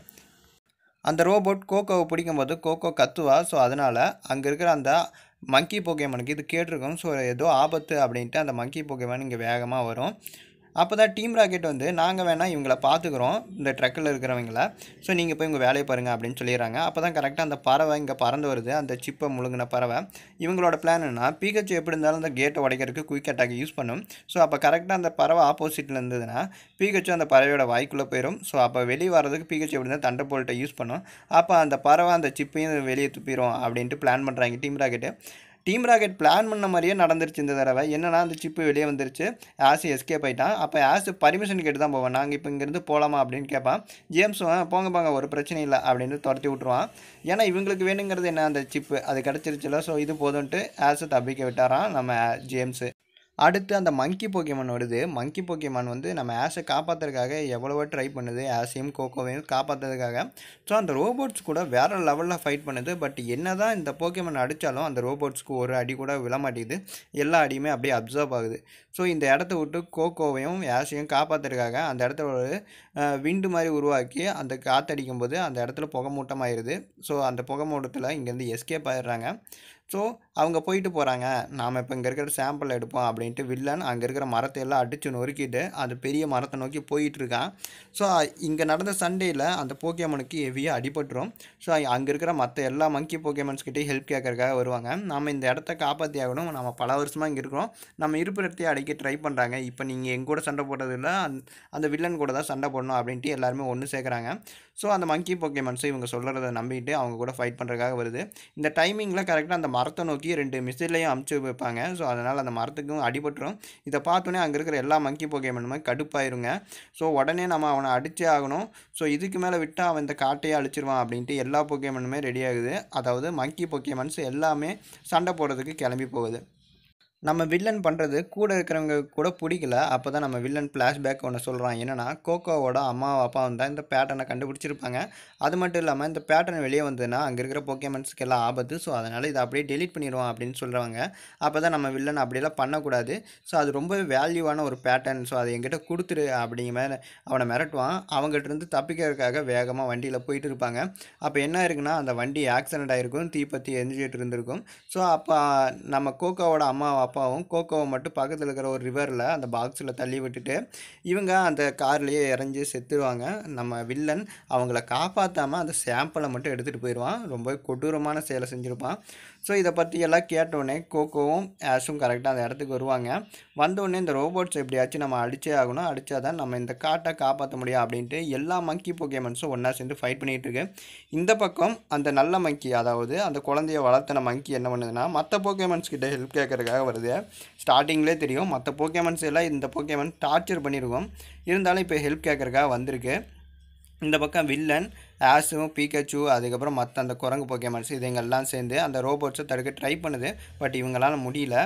அந்த ரோபோட் கோகோவை பிடிக்கும்போது கோகோ கத்துவா ஸோ அதனால் அங்கே இருக்கிற அந்த மங்கி போகேமனுக்கு இது கேட்டிருக்கும் ஸோ ஏதோ ஆபத்து அப்படின்ட்டு அந்த மங்கி போகேமன் இங்கே வேகமாக வரும் அப்போ தான் டீம் ராக்கெட் வந்து நாங்கள் வேணால் இவங்கள பார்த்துக்குறோம் இந்த ட்ரக்கில் இருக்கிறவங்கள ஸோ நீங்கள் போய் உங்கள் வேலையை பாருங்கள் அப்படின்னு சொல்லிடுறாங்க அப்போ தான் கரெக்டாக அந்த பறவை இங்கே பறந்து வருது அந்த சிப்பை முழுங்கின பறவை இவங்களோட பிளான் என்ன பீக்கச்சு எப்படி இருந்தாலும் அந்த கேட்டை உடைக்கிறதுக்கு குயிக் அட்டாக் யூஸ் பண்ணும் ஸோ அப்போ கரெக்டாக அந்த பறவை ஆப்போசிட்டில் இருந்ததுன்னா பீக்கச்சு அந்த பறவையோட வாய்க்குள்ளே போயிடும் ஸோ அப்போ வெளியே வர்றதுக்கு பீக்கச்சு எப்படி இருந்தால் தண்டை போல்ட்டை யூஸ் பண்ணும் அப்போ அந்த பறவை அந்த சிப்பையும் வெளியே துப்பிடும் அப்படின்ட்டு பிளான் பண்ணுறாங்க Team Rocket Team Rocket plan பண்ண மாதிரியே நடந்துருச்சு இந்த தடவை என்னன்னா அந்த சிப்பு வெளியே வந்துருச்சு ஆஸ் எஸ்கேப் ஆயிட்டான் அப்போ ஆஸ் பர்மிஷன் கேட்டு தான் போவேன் நாங்கள் இப்போ இங்கேருந்து போகலாமா அப்படின்னு கேட்பான் ஜேம்ஸும் போங்க போங்க ஒரு பிரச்சனை இல்லை அப்படின்னு துரத்தி விட்ருவான் ஏன்னா இவங்களுக்கு வேணுங்கிறது என்ன அந்த சிப்பு அது கிடச்சிருச்சுல ஸோ இது போதும்ன்ட்டு ஆஸை தப்பிக்க விட்டாரான் நம்ம ஜேம்ஸு அடுத்து அந்த மங்கி போக்கியமான் வருது மங்கி போக்கியமான் வந்து நம்ம ஆஷை காப்பாற்றுறதுக்காக எவ்வளவோ ட்ரை பண்ணுது ஆஷையும் கோகோவையும் காப்பாற்றுறதுக்காக ஸோ அந்த ரோபோட்ஸ் கூட வேறு லெவலில் ஃபைட் பண்ணுது பட் என்ன தான் இந்த போக்கியமான் அடித்தாலும் அந்த ரோபோட்ஸ்க்கு ஒரு அடி கூட விழ மாட்டேங்குது எல்லா அடியுமே அப்படியே அப்சர்வ் ஆகுது ஸோ இந்த இடத்த விட்டு கோகோவையும் ஆஷையும் காப்பாற்றுறதுக்காக அந்த இடத்த ஒரு விண்டு மாதிரி உருவாக்கி அந்த காற்றடிக்கும் போது அந்த இடத்துல புகை மூட்டமாயிருது ஸோ அந்த புகை மூட்டத்தில் இங்கேருந்து எஸ்கேப் ஆயிடுறாங்க ஸோ அவங்க போயிட்டு போகிறாங்க நாம் இப்போ இங்கே இருக்கிற சாம்பிள் எடுப்போம் அப்படின்ட்டு வில்லன் அங்கே இருக்கிற மரத்தை எல்லாம் அடித்து நொறுக்கிட்டு அந்த பெரிய மரத்தை நோக்கி போயிட்டு இருக்கான் ஸோ இங்கே நடந்த சண்டேயில் அந்த போக்கியமனுக்கு ஹெவியாக அடிபட்டுரும் ஸோ அங்கே இருக்கிற மற்ற எல்லா மங்கி போக்கியமன்ஸ்கிட்டையும் ஹெல்ப் கேட்கறதுக்காக வருவாங்க நம்ம இந்த இடத்த காப்பாற்றி ஆகணும் நம்ம பல வருஷமாக இங்கே இருக்கிறோம் நம்ம இருப்பிடத்தையே அடிக்க ட்ரை பண்ணுறாங்க இப்போ நீங்கள் எங்க கூட சண்டை போடுறதில்ல அந்த அந்த வில்லன் கூட தான் சண்டை போடணும் அப்படின்ட்டு எல்லாருமே ஒன்று சேர்க்குறாங்க ஸோ அந்த மங்கி போக்கியமன்ஸை இவங்க சொல்கிறத நம்பிட்டு அவங்க கூட ஃபைட் பண்ணுறதுக்காக வருது இந்த டைமிங்கில் கரெக்டாக அந்த மரத்தை நோக்கி ரெண்டு மிசிலையும் அமுச்சு வைப்பாங்க ஸோ அதனால் அந்த மரத்துக்கும் அடிபட்டுரும் இதை பார்த்தோன்னே அங்கே இருக்கிற எல்லா மங்கி போகேமனுமே கடுப்பாயிருங்க ஸோ உடனே நம்ம அவனை அடிச்சே ஆகணும் ஸோ இதுக்கு மேலே விட்டால் அவன் இந்த காட்டையே அழிச்சிருவான் அப்படின்ட்டு எல்லா போகேமனுமே ரெடி ஆகுது அதாவது மங்கி போகேமன்ஸ் எல்லாமே சண்டை போடுறதுக்கு கிளம்பி போகுது நம்ம வில்லன் பண்ணுறது கூட இருக்கிறவங்க கூட பிடிக்கல அப்போ தான் நம்ம வில்லன் ஃப்ளாஷ்பேக் ஒன்று சொல்கிறான் என்னென்னா கோகோவோட அம்மா அப்பா தான் இந்த பேட்டர்னை கண்டுபிடிச்சிருப்பாங்க அது மட்டும் இல்லாமல் இந்த பேட்டர்ன் வெளியே வந்ததுன்னா அங்கே இருக்கிற போக்கேமன்ஸ்க்கு எல்லாம் ஆபத்து ஸோ அதனால் இதை அப்படியே டெலீட் பண்ணிடுவோம் அப்படின்னு சொல்கிறவங்க அப்போ தான் நம்ம வில்லன் அப்படியெல்லாம் பண்ணக்கூடாது ஸோ அது ரொம்ப வேல்யூவான ஒரு பேட்டர்ன் ஸோ அதை எங்கிட்ட கொடுத்துரு அப்படிங்கிற மாதிரி அவனை மிரட்டுவான் அவங்ககிட்ட இருந்து தப்பிக்கிறதுக்காக வேகமாக வண்டியில் போயிட்டு இருப்பாங்க அப்போ என்ன இருக்குன்னா அந்த வண்டி ஆக்சிடென்ட் ஆகிருக்கும் தீப்பத்தி எரிஞ்சிட்டு இருந்திருக்கும் ஸோ அப்போ நம்ம கோகோவோட அம்மா அப்பாவும் கோகோவை மட்டும் பக்கத்தில் இருக்கிற ஒரு ரிவரில் அந்த பாக்ஸில் தள்ளி விட்டுட்டு இவங்க அந்த கார்லேயே இறஞ்சி செத்துருவாங்க நம்ம வில்லன் அவங்கள காப்பாற்றாமல் அந்த சாம்பிளை மட்டும் எடுத்துகிட்டு போயிடுவான் ரொம்ப கொடூரமான செயலை செஞ்சுருப்பான் ஸோ இதை பற்றி எல்லாம் கேட்டோடனே கோகோவும் ஆஷும் கரெக்டாக அந்த இடத்துக்கு வருவாங்க வந்தோடனே இந்த ரோபோட்ஸ் எப்படியாச்சும் நம்ம அடிச்சே ஆகணும் அடித்தா தான் நம்ம இந்த காட்டை காப்பாற்ற முடியும் அப்படின்ட்டு எல்லா மங்கி போகேமன்ஸும் ஒன்றா சேர்ந்து ஃபைட் பண்ணிகிட்டு இருக்கு இந்த பக்கம் அந்த நல்ல மங்கி அதாவது அந்த குழந்தைய வளர்த்தின மங்கி என்ன பண்ணுதுன்னா மற்ற போகேமன்ஸ் கிட்ட ஹெல்ப் கேட்கறதுக்காக வருது ஸ்டார்டிங்லேயே தெரியும் மற்ற போகேமன்ஸ் எல்லாம் இந்த போகேமன் டார்ச்சர் பண்ணியிருக்கோம் இருந்தாலும் இப்போ ஹெல்ப் கேட்கறதுக்காக வந்திருக்கு இந்த பக்கம் வில்லன் ஆஸும் பீக்கச்சு அதுக்கப்புறம் மற்ற அந்த குரங்கு போக்கேமன்ஸ் இதுங்கெல்லாம் சேர்ந்து அந்த ரோபோட்ஸை தடுக்க ட்ரை பண்ணுது பட் இவங்களால முடியல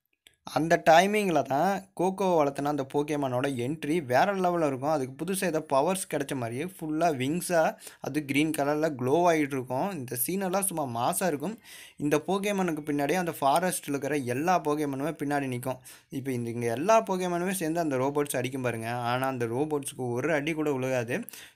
அந்த டைமிங்கில் தான் கோகோ வளர்த்துனா அந்த போக்கேமானோட என்ட்ரி வேறு லெவலில் இருக்கும் அதுக்கு புதுசாக ஏதோ பவர்ஸ் கிடைச்ச மாதிரியே ஃபுல்லாக விங்ஸாக அது க்ரீன் கலரில் க்ளோ ஆகிட்டு இருக்கும் இந்த சீனெல்லாம் சும்மா மாசாக இருக்கும் இந்த போகேமனுக்கு பின்னாடியே அந்த ஃபாரஸ்ட்டில் இருக்கிற எல்லா போகேமனுமே பின்னாடி நிற்கும் இப்போ இந்த இங்கே எல்லா போகேமனுமே சேர்ந்து அந்த ரோபோட்ஸ் அடிக்கும் பாருங்க ஆனால் அந்த ரோபோட்ஸுக்கு ஒரு அடி கூட விழுகாது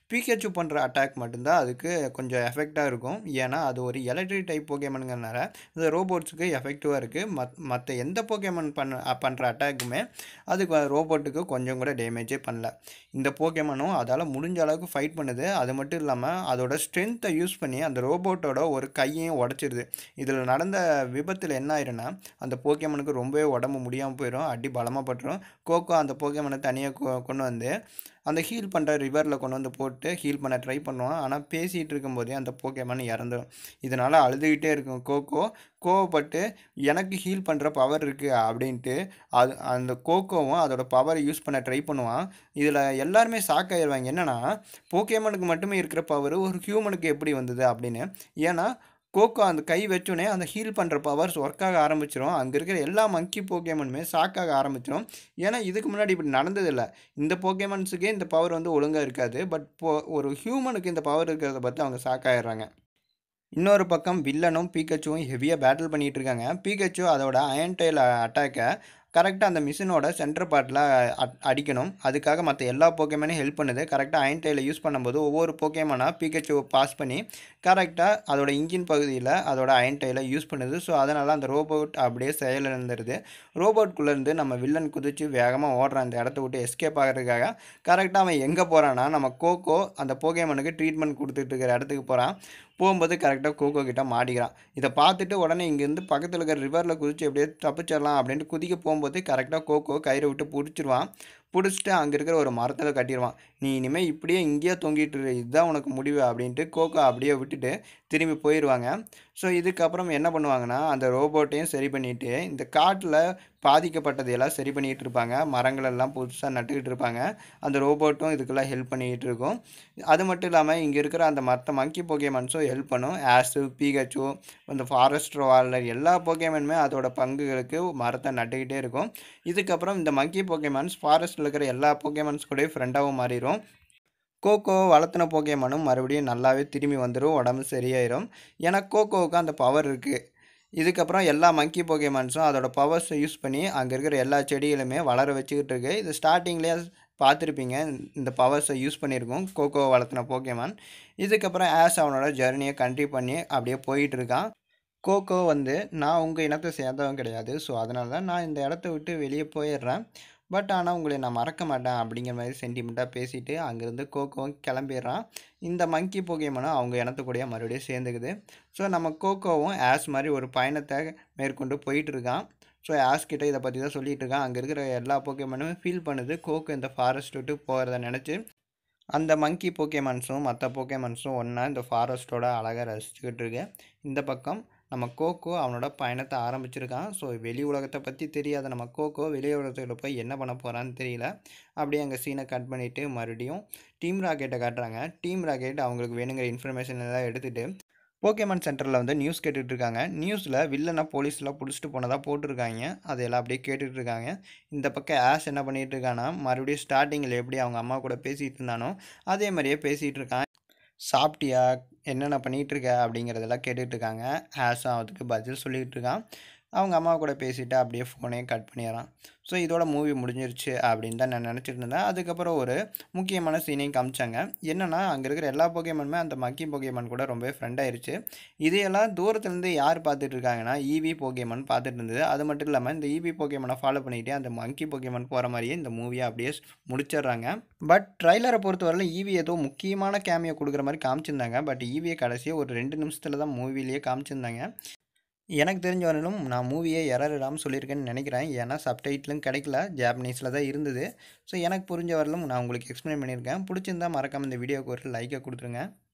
பிகேச்சு பண்ணுற அட்டாக் மட்டும்தான் அதுக்கு கொஞ்சம் எஃபெக்டாக இருக்கும் ஏன்னா அது ஒரு எலக்ட்ரிக் டைப் போகேமனுங்கிறனால இந்த ரோபோட்ஸுக்கு எஃபெக்டிவாக இருக்குது மத் மற்ற எந்த போகேமன் பண்ண பண்ணுற அட்டாக்குமே அதுக்கு ரோபோட்டுக்கு கொஞ்சம் கூட டேமேஜே பண்ணல இந்த போகேமனும் அதால் முடிஞ்ச அளவுக்கு ஃபைட் பண்ணுது அது மட்டும் இல்லாமல் அதோட ஸ்ட்ரென்த்தை யூஸ் பண்ணி அந்த ரோபோட்டோட ஒரு கையையும் உடச்சிருது இதில் நடந்த விபத்தில் என்ன ஆயிருன்னா அந்த போகேமனுக்கு ரொம்பவே உடம்பு முடியாமல் போயிடும் அடி பலமாக பட்டுரும் கோகோ அந்த போகேமனை தனியாக கொண்டு வந்து அந்த ஹீல் பண்ணுற ரிவரில் கொண்டு வந்து போட்டு ஹீல் பண்ண ட்ரை பண்ணுவான் ஆனால் பேசிகிட்டு இருக்கும்போதே அந்த போகேமன் இறந்துடும் இதனால் அழுதுகிட்டே இருக்கும் கோகோ கோவப்பட்டு எனக்கு ஹீல் பண்ணுற பவர் இருக்குது அப்படின்ட்டு அது அந்த கோகோவும் அதோட பவரை யூஸ் பண்ண ட்ரை பண்ணுவான் இதில் எல்லாருமே ஷாக் ஆயிடுவாங்க என்னென்னா போகேமனுக்கு மட்டுமே இருக்கிற பவர் ஒரு ஹியூமனுக்கு எப்படி வந்தது அப்படின்னு ஏன்னா கோகோ அந்த கை வச்சோடனே அந்த ஹீல் பண்ணுற பவர்ஸ் ஒர்க் ஆக ஆரம்பிச்சிடும் அங்கே இருக்கிற எல்லா மங்கி போகேமனுமே ஷாக்காக ஆரம்பிச்சிடும் ஏன்னா இதுக்கு முன்னாடி இப்படி நடந்ததில்லை இந்த போகேமன்ஸுக்கே இந்த பவர் வந்து ஒழுங்காக இருக்காது பட் போ ஒரு ஹியூமனுக்கு இந்த பவர் இருக்கிறத பார்த்து அவங்க ஷாக் ஆயிடுறாங்க இன்னொரு பக்கம் வில்லனும் பீக்கச்சுவும் ஹெவியாக பேட்டில் பண்ணிகிட்டு இருக்காங்க பீக்கச்சு அதோட அயன் டைல் அட்டாக்கை கரெக்டாக அந்த மிஷினோட சென்டர் பார்ட்டில் அடிக்கணும் அதுக்காக மற்ற எல்லா போக்கேமனையும் ஹெல்ப் பண்ணுது கரெக்டாக அயன் டைலை யூஸ் பண்ணும்போது ஒவ்வொரு போக்கேமனாக பீக்கச்சு பாஸ் பண்ணி கரெக்டாக அதோட இன்ஜின் பகுதியில் அதோட அயன் டைலை யூஸ் பண்ணுது ஸோ அதனால் அந்த ரோபோட் அப்படியே செயலிழந்துருது ரோபோட்குள்ளேருந்து நம்ம வில்லன் குதித்து வேகமாக ஓடுறான் அந்த இடத்த விட்டு எஸ்கேப் ஆகிறதுக்காக கரெக்டாக அவன் எங்கே போகிறான்னா நம்ம கோகோ அந்த போகேமனுக்கு ட்ரீட்மெண்ட் கொடுத்துட்டு இருக்கிற இடத்துக்கு போகிறான் போகும்போது கரெக்டாக கோகோ கிட்ட மாட்டிக்கிறான் இதை பார்த்துட்டு உடனே இங்கேருந்து பக்கத்தில் இருக்கிற ரிவரில் குதிச்சு எப்படியே தப்பிச்சிடலாம் அப்படின்ட்டு குதிக்க போகும்போது கரெக்டாக கோகோ கயிறை விட்டு பிடிச்சிருவான் பிடிச்சிட்டு அங்கே இருக்கிற ஒரு மரத்தில் கட்டிடுவான் நீ இனிமேல் இப்படியே இங்கேயே தொங்கிட்டு இரு இதுதான் உனக்கு முடிவு அப்படின்ட்டு கோகோ அப்படியே விட்டுட்டு திரும்பி போயிடுவாங்க ஸோ இதுக்கப்புறம் என்ன பண்ணுவாங்கன்னா அந்த ரோபோட்டையும் சரி பண்ணிவிட்டு இந்த காட்டில் பாதிக்கப்பட்டது எல்லாம் சரி பண்ணிகிட்டு இருப்பாங்க மரங்கள் எல்லாம் புதுசாக நட்டுக்கிட்டு இருப்பாங்க அந்த ரோபோட்டும் இதுக்கெல்லாம் ஹெல்ப் பண்ணிக்கிட்டு இருக்கும் அது மட்டும் இல்லாமல் இங்கே இருக்கிற அந்த மற்ற மங்கி போகேமன்ஸும் ஹெல்ப் பண்ணும் ஆஸு பீகச்சு இந்த ஃபாரஸ்ட் வாலர் எல்லா போகேமனுமே அதோட பங்குகளுக்கு மரத்தை நட்டுக்கிட்டே இருக்கும் இதுக்கப்புறம் இந்த மங்கி போகேமன்ஸ் ஃபாரஸ்ட்டில் இருக்கிற எல்லா போகேமன்ஸ் கூட ஃப்ரெண்டாகவும் மாறிடும் கோகோ வளர்த்துன போகேமனும் மறுபடியும் நல்லாவே திரும்பி வந்துடும் உடம்பு சரியாயிரும் ஏன்னா கோகோவுக்கு அந்த பவர் இருக்குது இதுக்கப்புறம் எல்லா மங்கி போகேமான்ஸும் அதோட பவர்ஸை யூஸ் பண்ணி அங்கே இருக்கிற எல்லா செடிகளுமே வளர வச்சுக்கிட்டு இருக்கு இது ஸ்டார்டிங்லேயே பார்த்துருப்பீங்க இந்த பவர்ஸை யூஸ் பண்ணியிருக்கோம் கோகோ வளர்த்துன போகேமான் இதுக்கப்புறம் ஆஸ் அவனோட ஜர்னியை கண்டினியூ பண்ணி அப்படியே போயிட்டு இருக்கான் கோகோ வந்து நான் உங்கள் இனத்தை சேர்ந்தவன் கிடையாது ஸோ அதனால தான் நான் இந்த இடத்த விட்டு வெளியே போயிடுறேன் பட் ஆனால் உங்களை நான் மறக்க மாட்டேன் அப்படிங்கிற மாதிரி சென்டிமெண்ட்டாக பேசிட்டு அங்கேருந்து கோகோவும் கிளம்பிடுறான் இந்த மங்கி போகேமனும் அவங்க இனத்துக்கூடயே மறுபடியும் சேர்ந்துக்குது ஸோ நம்ம கோகோவும் ஆஸ் மாதிரி ஒரு பயணத்தை மேற்கொண்டு போயிட்டு இருக்கான் ஸோ ஆஸ் கிட்ட இதை பற்றி தான் சொல்லிட்டு இருக்கான் அங்கே இருக்கிற எல்லா போகேமனும் ஃபீல் பண்ணுது கோகோ இந்த ஃபாரஸ்ட் விட்டு போகிறத நினச்சி அந்த மங்கி போகேமன்ஸும் மற்ற போகேமன்ஸும் ஒன்றா இந்த ஃபாரஸ்ட்டோட அழகாக ரசிச்சுக்கிட்டு இருக்கு இந்த பக்கம் நம்ம கோகோ அவனோட பயணத்தை ஆரம்பிச்சிருக்கான் ஸோ வெளி உலகத்தை பற்றி தெரியாத நம்ம கோகோ வெளி உலகத்தில் போய் என்ன பண்ண போகிறான்னு தெரியல அப்படியே அங்கே சீனை கட் பண்ணிவிட்டு மறுபடியும் டீம் ராக்கெட்டை காட்டுறாங்க டீம் ராக்கெட் அவங்களுக்கு வேணுங்கிற இன்ஃபர்மேஷன் எல்லாம் எடுத்துகிட்டு போக்கேமான் சென்டரில் வந்து நியூஸ் கேட்டுட்டு இருக்காங்க நியூஸில் வில்லனை போலீஸ்லாம் பிடிச்சிட்டு போனதாக போட்டிருக்காங்க அதையெல்லாம் அப்படியே கேட்டுட்டு இருக்காங்க இந்த பக்கம் ஆஷ் என்ன பண்ணிகிட்டு இருக்கான்னா மறுபடியும் ஸ்டார்டிங்கில் எப்படி அவங்க அம்மா கூட பேசிகிட்டு இருந்தானோ அதே மாதிரியே பேசிகிட்டு இருக்கான் சாப்பிட்டியா என்னென்ன பண்ணிகிட்டு இருக்க அப்படிங்கிறதெல்லாம் கேட்டுட்டு இருக்காங்க ஆஷும் அதுக்கு பதில் சொல்லிகிட்டு இருக்கான் அவங்க அம்மா கூட பேசிவிட்டு அப்படியே ஃபோனே கட் பண்ணிடுறான் ஸோ இதோட மூவி முடிஞ்சிருச்சு அப்படின்னு தான் நான் நினச்சிட்டு இருந்தேன் அதுக்கப்புறம் ஒரு முக்கியமான சீனையும் காமிச்சாங்க என்னென்னா அங்கே இருக்கிற எல்லா போகேமனுமே அந்த மக்கி போகேமன் கூட ரொம்பவே ஃப்ரெண்ட் ஆயிருச்சு இதையெல்லாம் தூரத்துலேருந்து யார் பார்த்துட்டு இருக்காங்கன்னா ஈவி போகேமன் பார்த்துட்டு இருந்தது அது மட்டும் இல்லாமல் இந்த ஈவி போகேமனை ஃபாலோ பண்ணிக்கிட்டே அந்த மங்கி போகேமன் போகிற மாதிரியே இந்த மூவியை அப்படியே முடிச்சிடுறாங்க பட் ட்ரைலரை பொறுத்தவரையில் ஈவி ஏதோ முக்கியமான கேமியை கொடுக்குற மாதிரி காமிச்சிருந்தாங்க பட் ஈவியை கடைசியாக ஒரு ரெண்டு நிமிஷத்தில் தான் மூவிலேயே காமிச்சிருந்தாங்க எனக்கு தெரிஞ்ச வரையிலும் நான் மூவியை எரர் இல்லாமல் சொல்லியிருக்கேன்னு நினைக்கிறேன் ஏன்னா சப்டைட்டிலும் கிடைக்கல ஜாப்பனீஸில் தான் இருந்தது ஸோ எனக்கு புரிஞ்ச வரலும் நான் உங்களுக்கு எக்ஸ்பிளைன் பண்ணியிருக்கேன் பிடிச்சிருந்தா மறக்காமல் இந்த வீடியோக்கு ஒரு லைக்கை கொடுத்துருங்க